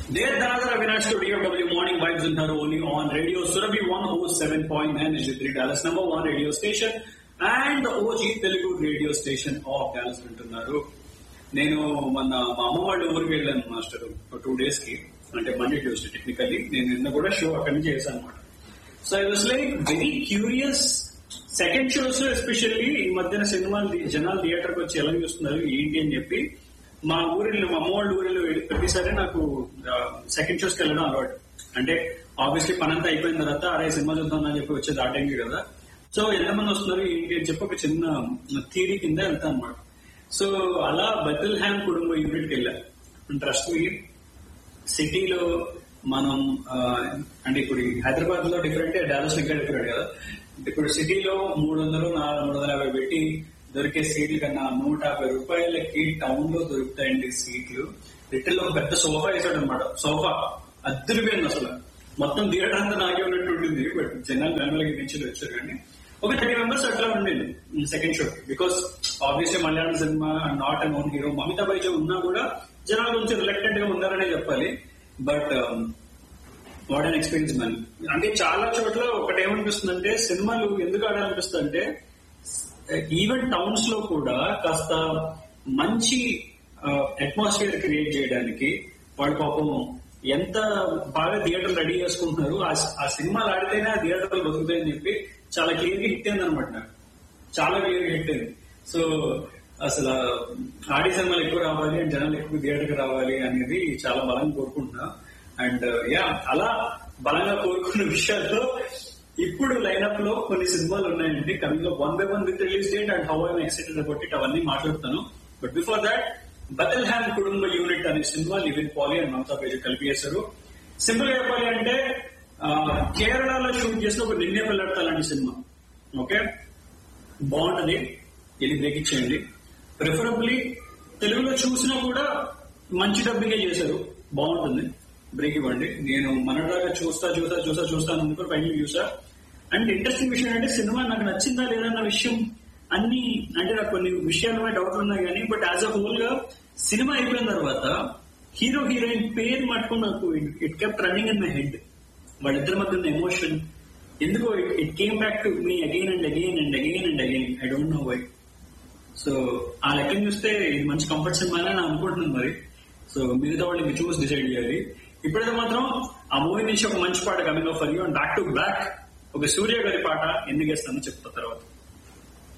There, Dhanadhar Avinash to DFW Morning Vibes ఉంటారు only on radio Surabhi one O seven point nine three Dallas number one radio station and OG Telugu radio station of Dallas వింటున్నారు నేను మొన్న మా అమ్మ వాళ్ళ ఊరికి వెళ్ళాను మాస్టర్ టూ డేస్ కి అంటే మండే ట్యూస్డే టెక్నికల్లీ నేను నిన్న కూడా షో అక్కడి నుంచి చేశాను అనమాట so I was like very curious second shows especially ఈ మధ్యన సినిమాలు థి- జనాలు థియేటర్కి వచ్చి ఎలా చూస్తున్నారు ఏంటి అని చెప్పి మా ఊరిలో మా అమ్మ వాళ్ళ ఊరిలో ప్రతిసారి నాకు సెకండ్ షోస్కి వెళ్ళడం అలవాటు అంటే ఆబ్వియస్లీ పనంతా అయిపోయిన తర్వాత అరే సినిమా చూద్దాం అని చెప్పి వచ్చేది ఆ టైంకి కదా సో ఎంతమంది వస్తున్నారు ఏంటి అని చెప్పి ఒక చిన్న థీరీ కింద వెళ్తాను అనమాట సో అలా బెతల్ హ్యామ్ కుటుంబ యూనిట్కి వెళ్ళా ట్రస్ట్ మీ సిటీలో మనం ఆ, అంటే ఇప్పుడు హైదరాబాద్ లో డిఫరెంట్ డాలస్ ఇంకా డిఫరెంట్ కదా ఇప్పుడు సిటీలో మూడు వందలు నాలుగు మూడు వందల యాభై పెట్టి దొరికే సీట్లు కన్నా నూట యాభై రూపాయలకి టౌన్ లో దొరుకుతాయండి సీట్లు రిటర్న్ లో ఒక పెద్ద సోఫా వేసాడు అనమాట సోఫా అద్దరిపోయింది అసలు మొత్తం థియేటర్ అంతా నాకే ఉన్నట్టు ఉంటుంది బట్ జనాలు గంటలకి నుంచి వచ్చారు కానీ ఒక థర్టీ మెంబర్స్ అట్లా ఉండేది second show because obviously Malayalam cinema not and own hero Mamitha Baiju ఉన్నా కూడా జనాలు కొంచెం రిలక్టెంట్ గా ఉన్నారనే చెప్పాలి but what and experience money అంటే చాలా చోట్ల ఒకటి ఏమనిపిస్తుంది అంటే సినిమాలు ఎందుకు ఆడాలనిపిస్తుంది అంటే ఈవెన్ టౌన్స్ లో కూడా కాస్త మంచి అట్మాస్ఫియర్ క్రియేట్ చేయడానికి వాడు పాపం ఎంత బాగా థియేటర్ రెడీ చేసుకుంటున్నారు ఆ- ఆ సినిమాలు ఆడితేనే ఆ థియేటర్ బతుకుతాయని చెప్పి చాలా క్లియర్ గా హిట్ అయింది అనమాట నాకు చాలా క్లియర్ గా హిట్ అయింది సో అసలు ఆడి సినిమాలు ఎక్కువ రావాలి అండ్ జనాలు ఎక్కువ థియేటర్ కి రావాలి అనేది చాలా బలంగా కోరుకుంటున్నా అండ్ యా అలా బలంగా కోరుకున్న విషయాల్లో ఇప్పుడు లైనప్ లో కొన్ని సినిమాలు ఉన్నాయండి coming one by one with release date and how I'm excited about it అవన్నీ మాట్లాడుతాను బట్ బిఫోర్ దాట్ బతల్ హ్యామ్ కుటుంబ యూనిట్ అనే సినిమా లివిన్ పాలి అండ్ మమతా పేజీ కలిపి చేశారు సింపుల్ గా చెప్పాలి అంటే ఆ, కేరళలో షూట్ చేసిన ఒక నిన్నే పెళ్ళాడతా లాంటి సినిమా ఓకే బాగుంటది ఇది బ్రేక్ ఇచ్చేయండి ప్రిఫరబ్లీ తెలుగులో చూసినా కూడా మంచి డబ్బింగే చేశారు బాగుంటుంది బ్రేక్ ఇవ్వండి నేను మనలాగా చూస్తా చూస్తా చూస్తా చూస్తాను అనుకో పైన చూసా అండ్ ఇంట్రెస్టింగ్ విషయం అంటే సినిమా నాకు నచ్చిందా లేదన్న విషయం అన్ని అంటే నాకు కొన్ని విషయాల మీద డౌట్లు ఉన్నాయి కానీ బట్ యాజ్ అ హోల్ గా సినిమా అయిపోయిన తర్వాత హీరో హీరోయిన్ పేరు మట్టుకు నాకు it kept running in my head వాళ్ళిద్దరి మధ్య ఉన్న ఎమోషన్ ఎందుకో it came back to me again and again and again and again I don't know why so ఆ లెక్కను చూస్తే ఇది మంచి కంఫర్ట్ సినిమా అని నేను అనుకుంటున్నాను మరి సో మిగతా వాళ్ళు మీరు చూసి డిసైడ్ చేయాలి ఇప్పుడైతే మాత్రం ఆ మూవీ నుంచి ఒక మంచి పాట coming off for you and back to back ఒక సూర్య గారి పాట ఎందుకు వేస్తానో చెప్తా తర్వాత